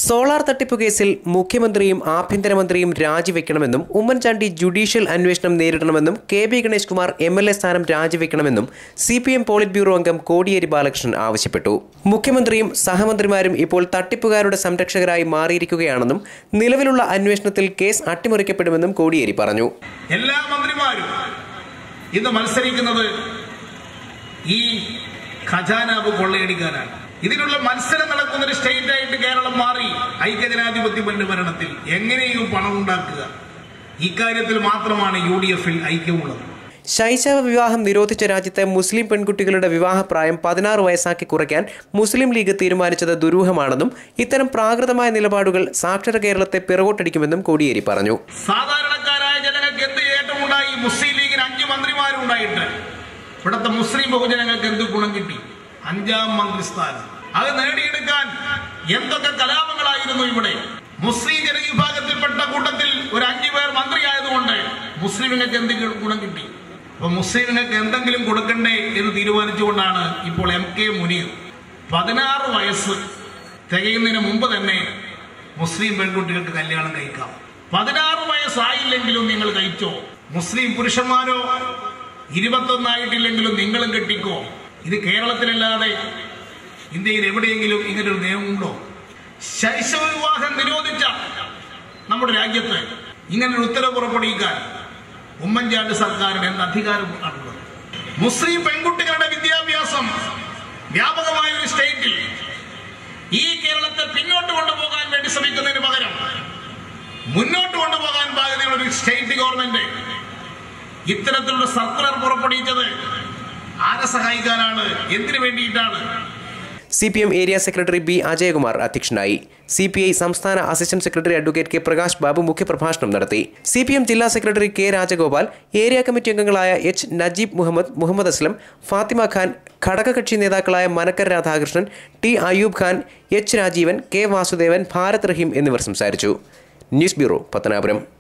solar തട്ടിപ്പ് കേസിൽ മുഖ്യമന്ത്രിയും ആഭ്യന്തരമന്ത്രിയും രാജിവെക്കണമെന്നും ഉമ്മൻചാണ്ടി ജുഡീഷ്യൽ അന്വേഷണം നേരിടണമെന്നും K B Ganesh Kumar M L A സ്ഥാനം രാജിവെക്കണമെന്നും C P M polit bureau അംഗം കോടിയേരി ബാലകൃഷ്ണൻ ആവശ്യപ്പെട്ടു മുഖ്യമന്ത്രിയും സഹമന്ത്രിമാരും ഇപ്പോൾ തട്ടിപ്പുകാരുടെ സംരക്ഷകരായി മാറിയിരിക്കുകയാണെന്നും നിലവിലുള്ള അന്വേഷണത്തിൽ കേസ് അട്ടിമറിക്കപ്പെടുമെന്നും കോടിയേരി പറഞ്ഞു എല്ലാ മന്ത്രിമാരും ഇന്ന് മത്സരിക്കുന്നത് ഈ ഖജാനാവ് കൊള്ളയടിക്കാനാണ് ഇതിനുള്ള മത്സരം നടക്കുന്ന ഒരു സ്റ്റേറ്റ് ആയിട്ട് കേരളം മാറി ഐക്യജനാധിപത്യ മുന്നണി ഭരണത്തിൽ എങ്ങനെയും പണം ഉണ്ടാക്കുക ഇക്കാര്യത്തിൽ മാത്രമാണ് യു ഡി എഫിൽ ഐക്യമുള്ളത് ശൈശവ വിവാഹം നിരോധിച്ച രാജ്യത്തെ മുസ്ലിം പെൺകുട്ടികളുടെ വിവാഹപ്രായം പതിനാറ് വയസ്സാക്കി കുറയ്ക്കാൻ മുസ്ലിം ലീഗ് തീരുമാനിച്ചത് ദുരൂഹമാണെന്നും ഇത്തരം പ്രാകൃതമായ നിലപാടുകൾ സാക്ഷര കേരളത്തെ പിറകോട്ടടിക്കുമെന്നും കോടിയേരി പറഞ്ഞു സാധാരണക്കാരായ ജനങ്ങൾക്ക് എന്ത് നേട്ടമുണ്ടായി മുസ്ലിം ലീഗിന് അഞ്ച് മന്ത്രിമാരുണ്ടായിട്ട് ഇവിടുത്തെ മുസ്ലിം ബഹുജനങ്ങൾക്ക് എന്ത് ഗുണം കിട്ടി അഞ്ചാം മന്ത്രിസ്ഥാനം അത് നേടിയെടുക്കാൻ എന്തൊക്കെ കലാപങ്ങളായിരുന്നു ഇവിടെ മുസ്ലിം ജനവിഭാഗത്തിൽപ്പെട്ട കൂട്ടത്തിൽ ഒരു അഞ്ചു പേർ മന്ത്രിയായതുകൊണ്ട് മുസ്ലിമിങ്ങൾക്ക് എന്ത് ഗുണം കിട്ടി അപ്പൊ മുസ്ലിമിങ്ങൾക്ക് എന്തെങ്കിലും കൊടുക്കണ്ടേ എന്ന് തീരുമാനിച്ചുകൊണ്ടാണ് ഇപ്പോൾ എം കെ മുനീർ പതിനാറ് വയസ്സ് തികയുന്നതിന് മുമ്പ് തന്നെ മുസ്ലിം പെൺകുട്ടികൾക്ക് കല്യാണം കഴിക്കാം പതിനാറ് വയസ്സായില്ലെങ്കിലും നിങ്ങൾ കഴിച്ചോ മുസ്ലിം പുരുഷന്മാരോ ഇരുപത്തൊന്നായിട്ടില്ലെങ്കിലും നിങ്ങളും കെട്ടിക്കോ ഇത് കേരളത്തിലല്ലാതെ ഇന്ത്യയിൽ എവിടെയെങ്കിലും ഇങ്ങനൊരു നിയമമുണ്ടോ ശൈശവ വിവാഹം നിരോധിച്ച നമ്മുടെ രാജ്യത്ത് ഇങ്ങനൊരു ഉത്തരവ് പുറപ്പെടുവിക്കാൻ ഉമ്മൻചാണ്ടി സർക്കാരിന് എന്ത് അധികാരം ആണുള്ളത് മുസ്ലിം പെൺകുട്ടികളുടെ വിദ്യാഭ്യാസം വ്യാപകമായ ഒരു സ്റ്റേറ്റിൽ ഈ കേരളത്തെ പിന്നോട്ട് കൊണ്ടുപോകാൻ വേണ്ടി ശ്രമിക്കുന്നതിന് പകരം മുന്നോട്ട് കൊണ്ടുപോകാൻ ബാധ്യതയുള്ള ഒരു സ്റ്റേറ്റ് ഗവൺമെന്റ് ഇത്തരത്തിലുള്ള സർക്കുലർ പുറപ്പെടുവിച്ചത് ആരെ സഹായിക്കാനാണ് എന്തിനു വേണ്ടിയിട്ടാണ് C P M area secretary B Ajayakumar അധ്യക്ഷനായി സി പി ഐ സംസ്ഥാന assistant secretary advocate K Prakash Babu മുഖ്യപ്രഭാഷണം നടത്തി സി പി എം ജില്ലാ secretary K Rajagopal area committee അംഗങ്ങളായ എച്ച് നജീബ് മുഹമ്മദ് മുഹമ്മദ് അസ്ലം ഫാത്തിമ ഖാൻ ഘടകകക്ഷി നേതാക്കളായ Manakkar Radhakrishnan T Ayub Khan H Rajeevan K Vasudevan Bharath Raheem എന്നിവർ സംസാരിച്ചു ന്യൂസ് ബ്യൂറോ പത്തനാപുരം